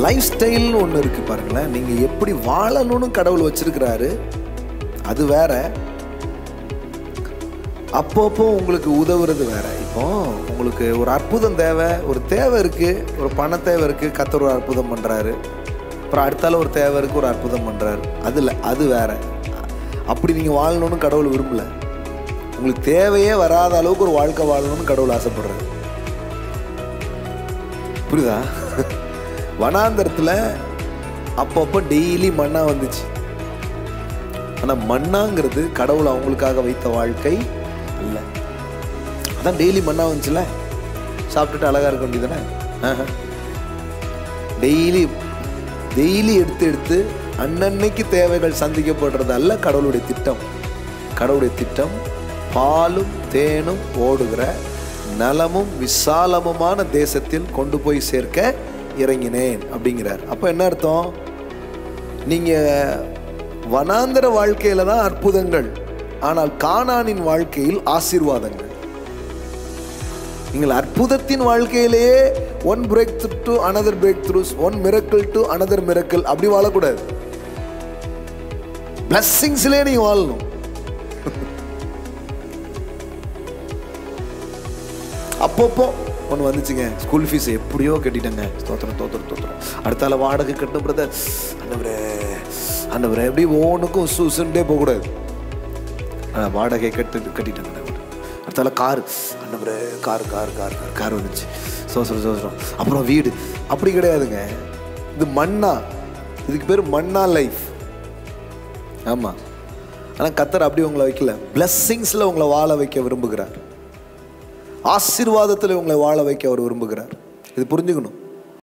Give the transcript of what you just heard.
Life ஸ்டைல்னு ஒன்று இருக்கு பாருங்களேன் நீங்க எப்படி வாழணும்னு கடவுள் வச்சிருக்கிறாரு அது வேற அப்பப்போ உங்களுக்கு உதவுறது வேற இப்போ உங்களுக்கு ஒரு அற்புதம் தேவை ஒரு தேவை இருக்கு ஒரு பண தேவை இருக்கு கத்தர் ஒரு அற்புதம் பண்றாரு அப்புறம் அடுத்தால ஒரு தேவை இருக்கு ஒரு அற்புதம் பண்றாரு அது இல்லை அது வேற அப்படி நீங்க வாழணும்னு கடவுள் விரும்பல உங்களுக்கு தேவையே வராத அளவுக்கு ஒரு வாழ்க்கை வாழணும்னு கடவுள் ஆசைப்படுறாரு புரியுதா வனாந்தரத்தில் அப்பப்போ டெய்லி மண்ணா வந்துச்சு ஆனால் மண்ணாங்கிறது கடவுள் அவங்களுக்காக வைத்த வாழ்க்கை அல்ல அதான் டெய்லி மண்ணா வந்துச்சுல சாப்பிட்டுட்டு அழகா இருக்க வேண்டியதானே டெய்லி டெய்லி எடுத்து எடுத்து அன்னன்னைக்கு தேவைகள் சந்திக்கப்படுறது அல்ல கடவுளுடைய திட்டம் கடவுளுடைய திட்டம் பாலும் தேனும் ஓடுகிற நலமும் விசாலமுமான தேசத்தில் கொண்டு போய் சேர்க்க இறங்கினேன் அப்படிங்கிறார் அப்போ என்ன அர்த்தம் நீங்க வனாந்தர வாழ்க்கையில தான் அற்புதங்கள் ஆனால் கானானின் வாழ்க்கையில் ஆசீர்வாதங்கள் நீங்கள் அற்புதத்தின் வாழ்க்கையிலேயே one break to another breakthroughs one miracle to another miracle அப்படி வாழக்கூடாது பிளஸ்ஸிங்ஸ்லேயே நீங்க வாழணும் அப்பப்போ ஒன்று வந்துச்சுங்க ஸ்கூல் ஃபீஸ் எப்படியோ கட்டிட்டேங்க ஸ்தோத்திரம் தோத்திரம் தோத்திரம் அடுத்தால வாடகை கட்டணும் பிரதர் அண்டவரே அண்டவரே எப்படி ஒவ்வொன்றுக்கும் உசு உசுன்ட்டே போகக்கூடாது ஆ, வாடகை கட்டு கட்டிட்டேங்க ஆண்டவரே. அடுத்தால கார் அண்டவரே car car car car car வந்துச்சு சோசரம் சோசரம் அப்புறம் வீடு அப்படி கிடையாதுங்க இது மண்ணா இதுக்கு பேர் மண்ணா லைஃப் ஆமாம் ஆனால் கத்தர் அப்படி உங்களை வைக்கல பிளஸ்ஸிங்ஸில் உங்களை வாழ வைக்க விரும்புகிறார் ஆசீர்வாதத்தில் உங்களை வாழ வைக்க அவர் விரும்புகிறார் இது புரிஞ்சுக்கணும்